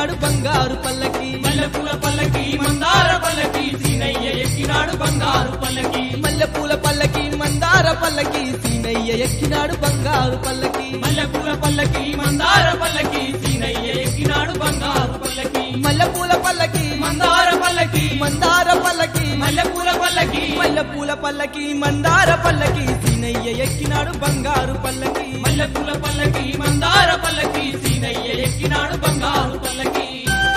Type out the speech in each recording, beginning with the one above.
ఎక్కినాడు బంగారు పల్లకి మల్లెపూల పల్లకి మందార పల్లకి సీనయ్య ఎక్కినాడు బంగారు పల్లకి మల్లెపూల పల్లకి మందార పల్లకి సీనయ్య ఎక్కినాడు బంగారు పల్లకి మల్లెపూల పల్లకి మందార పల్లకి సీనయ్య ఎక్కినాడు బంగారు పల్లకి మల్లెపూల పల్లకి మందార పల్లకి మందార పల్లకి మల్లెపూల పల్లకి మల్లెపూల పల్లకి మందార పల్లకి సీనయ్య ఎక్కినాడు బంగారు పల్లకి మల్లెపూల పల్లకి మందార పల్లకి సీనయ్య ఎక్కినాడు బంగారు పల్లకి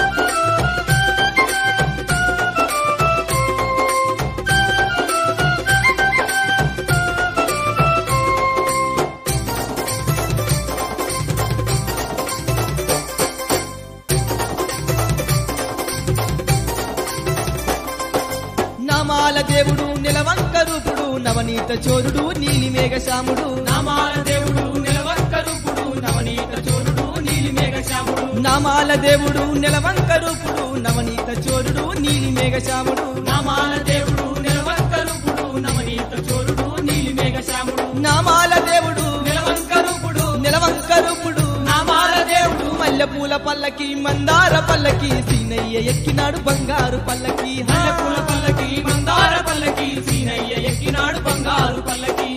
నామాల దేవుడు నిలవంక రూపుడు నవనీత చోరుడు నీలి మేఘశ్యాముడు నామాల దేవుడు నిలవంక రూపుడు నవనీత చోరుడు నీలి మేఘశ్యాముడు నామాల దేవుడు నిలవంక రూపుడు నవనీత చోరుడు నీలి మేఘశ్యాముడు నామాల దేవుడు నిలవంక రూపుడు నవనీత చోరుడు నీలి మేఘశ్యాముడు నామాల దేవుడు నిలవంక రూపుడు నిలవంక రూపుడు నామాల దేవుడు మల్లెపూల పల్లకి మందార పల్లకి సీనయ్య ఎక్కినాడు బంగారు పల్లకి మల్లెపూల పల్లకి మందార పల్లకి సీనయ్య ఎక్కినాడు బంగారు పల్లకి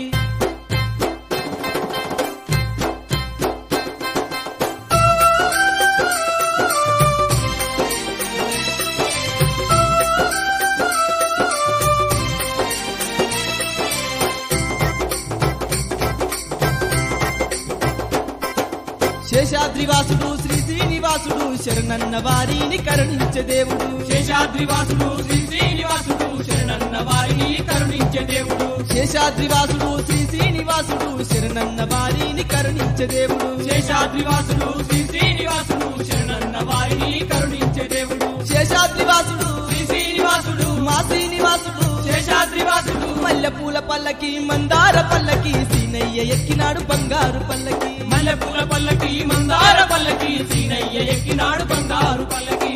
శేషాద్రివాసుడు శ్రీ శ్రీనివాసుడు శరణన్న వారిని కరుణించే దేవుడు శేషాద్రివాసుడు శ్రీ శ్రీనివాసుడు శరణన్న వారిని కరుణించే దేవుడు శేషాద్రివాసుడు శ్రీ శ్రీనివాసుడు శరణన్న వారిని కరుణించే దేవుడు శేషాద్రివాసుడు శ్రీ శ్రీనివాసుడు శరణన్న వారిని కరుణించే దేవుడు శేషాద్రివాసుడు శ్రీ శ్రీనివాసుడు మా శ్రీనివాసుడు శేషాద్రివాసుడు మల్లెపూల పల్లకి మందార పల్లకి సీనయ్య ఎక్కినాడు బంగారు పల్లకి మల్లెపూల పల్లకి మందార పల్లకి సీనయ్య ఎక్కినాడు బంగారు పల్లకి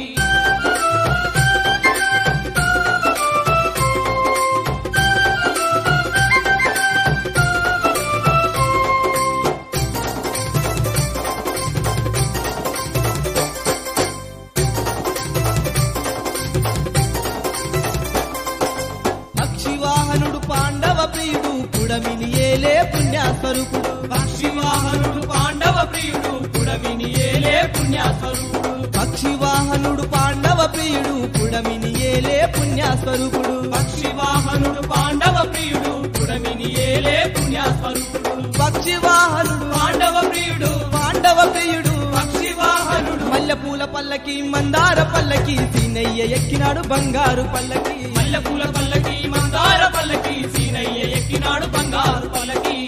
పక్షివాహనుడు పాండవ ప్రియుడు పుడమిని ఏలే పుణ్యాస్వరూపుడు పక్షివాహనుడు పాండవ ప్రియుడు పుడమిని ఏలే పుణ్యాస్వరూపుడు పక్షివాహనుడు పాండవ ప్రియుడు పుడమిని ఏలే పుణ్యాస్వరూపుడు పక్షివాహనుడు పాండవ ప్రియుడు పుడమిని ఏలే పుణ్యాస్వరూపుడు పక్షివాహనుడు పాండవ ప్రియుడు పాండవ ప్రియుడు పక్షివాహనుడు మల్లెపూల పల్లకి మందార పల్లకి సీనయ్య ఎక్కినాడు బంగారు పల్లకి మల్లెపూల పల్లకి మందార పల్లకి సీనయ్య ఎక్కినాడు బంగారు పల్లకి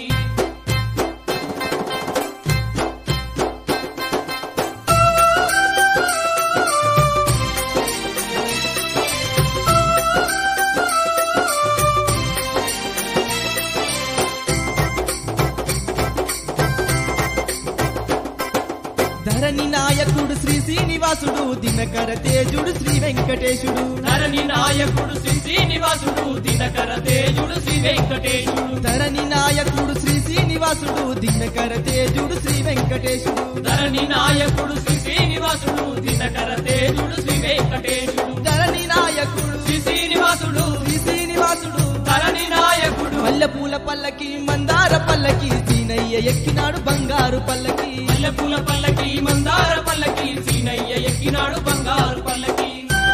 ధరణి నాయకుడు శ్రీ శ్రీనివాసుడు దినకర తేజుడు శ్రీ వెంకటేశుడు ధరణి నాయకుడు శ్రీ శ్రీనివాసుడు దినకర తేజుడు శ్రీ వెంకటేశుడు ధరణి నాయకుడు శ్రీ శ్రీనివాసుడు దినకర తేజుడు శ్రీ వెంకటేశుడు ధరణి నాయకుడు శ్రీ శ్రీనివాసుడు దినకర తేజుడు శ్రీ వెంకటేశుడు ధరణి నాయకుడు శ్రీ శ్రీనివాసుడు శ్రీ శ్రీనివాసుడు ధరణి నాయకుడు మల్లెపూల పల్లకి మందార పల్లకి సీనయ్య ఎక్కినాడు బంగారు పల్లకి మల్లెపూల పల్లకి మందార పల్లకి సీనయ్య ఎక్కినాడు బంగారు పల్లకి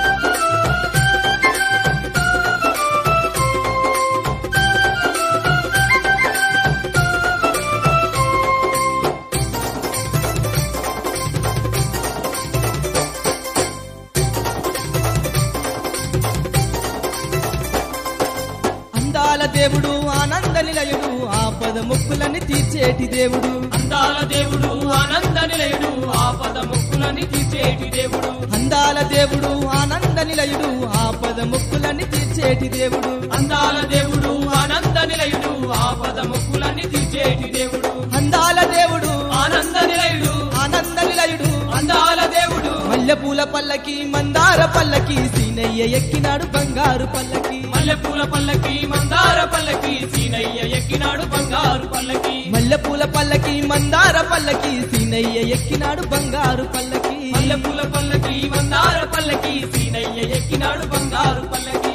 అందాల దేవుడు ఆనంద నిలయుడు ఆపద మొక్కులని తీర్చేటి దేవుడు అందాల దేవుడు ఆనంద నిలయుడు ఆపద మొక్కులని తీర్చేటి దేవుడు అందాల దేవుడు ఆనంద నిలయుడు ఆపద మొక్కులని తీర్చేటి దేవుడు అందాల దేవుడు ఆనంద నిలయుడు ఆపద మొక్కులని తీర్చేటి దేవుడు అందాల దేవుడు ఆనంద నిలయుడు ఆనంద నిలయుడు అందాల దేవుడు మల్లెపూల పల్లకి మందార పల్లకి సీనయ్య ఎక్కినాడు బంగారు పల్లకి మల్లెపూల పల్లకి మందార పల్లకి సీనయ్య ఎక్కినాడు బంగారు పల్లకి మల్లెపూల పల్లకి మందార పల్లకి సీనయ్య ఎక్కినాడు బంగారు పల్లకి మల్లె పూల పల్లకి మందార పల్లకి సీనయ్య ఎక్కినాడు బంగారు పల్లకి